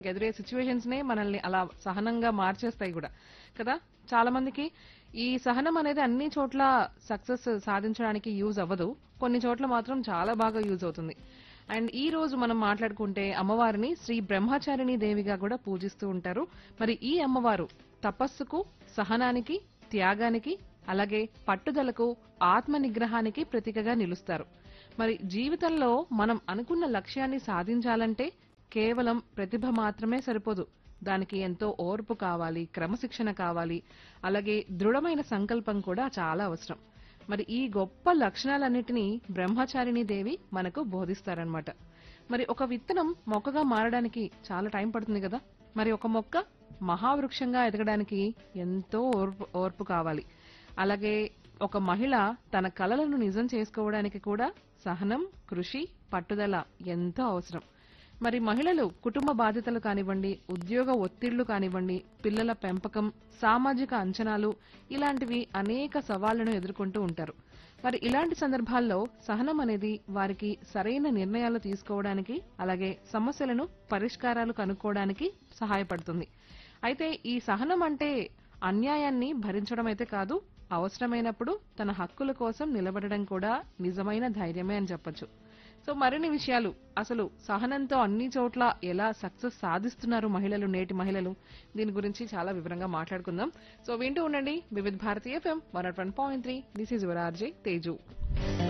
ఎదురే సిచ్యువేషన్స్ నే మనల్ని అలా సహనంగా మార్చేస్తాయి కూడా కదా చాలా మందికి ఈ సహనం అనేది అన్ని చోట్ల సక్సెస్ సాధించడానికి యూజ్ అవ్వదు కొన్ని చోట్ల మాత్రం చాలా బాగా యూజ్ అవుతుంది అండ్ ఈ రోజు మనం మాట్లాడుకుంటే అమ్మవారిని శ్రీ బ్రహ్మచారిణి దేవిగా కూడా పూజిస్తూ ఉంటారు మరి ఈ అమ్మవారు తపస్సుకు సహనానికి త్యాగానికి అలాగే పట్టుదలకు ఆత్మ నిగ్రహానికి ప్రతీకగా నిలుస్తారు మరి జీవితంలో మనం అనుకున్న లక్ష్యాన్ని సాధించాలంటే కేవలం ప్రతిభ మాత్రమే సరిపోదు దానికి ఎంతో ఓర్పు కావాలి క్రమశిక్షణ కావాలి అలాగే దృఢమైన సంకల్పం కూడా చాలా అవసరం మరి ఈ గొప్ప లక్షణాలన్నిటినీ బ్రహ్మచారిణి దేవి మనకు బోధిస్తారనమాట మరి ఒక విత్తనం మొక్కగా మారడానికి చాలా టైం పడుతుంది కదా మరి ఒక మొక్క మహావృక్షంగా ఎదగడానికి ఎంతో ఓర్పు ఓర్పు కావాలి అలాగే ఒక మహిళ తన కలలను నిజం చేసుకోవడానికి కూడా సహనం కృషి పట్టుదల ఎంతో అవసరం మరి మహిళలు కుటుంబ బాధ్యతలు కానివ్వండి ఉద్యోగ ఒత్తిళ్లు కానివ్వండి పిల్లల పెంపకం సామాజిక అంచనాలు ఇలాంటివి అనేక సవాళ్లను ఎదుర్కొంటూ ఉంటారు మరి ఇలాంటి సందర్భాల్లో సహనం అనేది వారికి సరైన నిర్ణయాలు తీసుకోవడానికి అలాగే సమస్యలను పరిష్కారాలు కనుక్కోవడానికి సహాయపడుతుంది అయితే ఈ సహనం అంటే అన్యాయాన్ని భరించడం అయితే కాదు అవసరమైనప్పుడు తన హక్కుల కోసం నిలబడడం కూడా నిజమైన ధైర్యమే అని చెప్పొచ్చు సో మరిన్ని విషయాలు అసలు సహనంతో అన్ని చోట్ల ఎలా సక్సెస్ సాధిస్తున్నారు మహిళలు నేటి మహిళలు దీని గురించి చాలా వివరంగా మాట్లాడుకుందాం సో వింటూ ఉండండి వివిధ భారతీయ FM one point three this is your RJ Teju